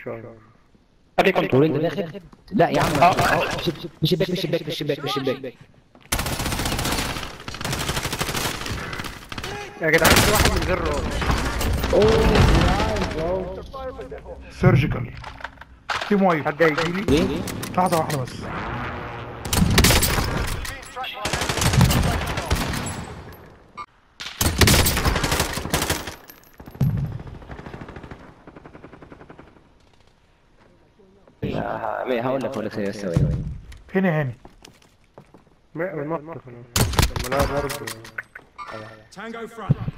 شويه ابي كنترول انت داخل لا يا عم أهو، شب- شب- بالشباك بالشباك بالشباك بالشباك يا جدعان في واحد من غير رول سيرجيكال تيم وايت حد هيجي لي ايه لحظه واحده بس لا، هقول لك هقول لك ثواني ثواني فين يا هاني ما ما نط لما لا برضه Tango front.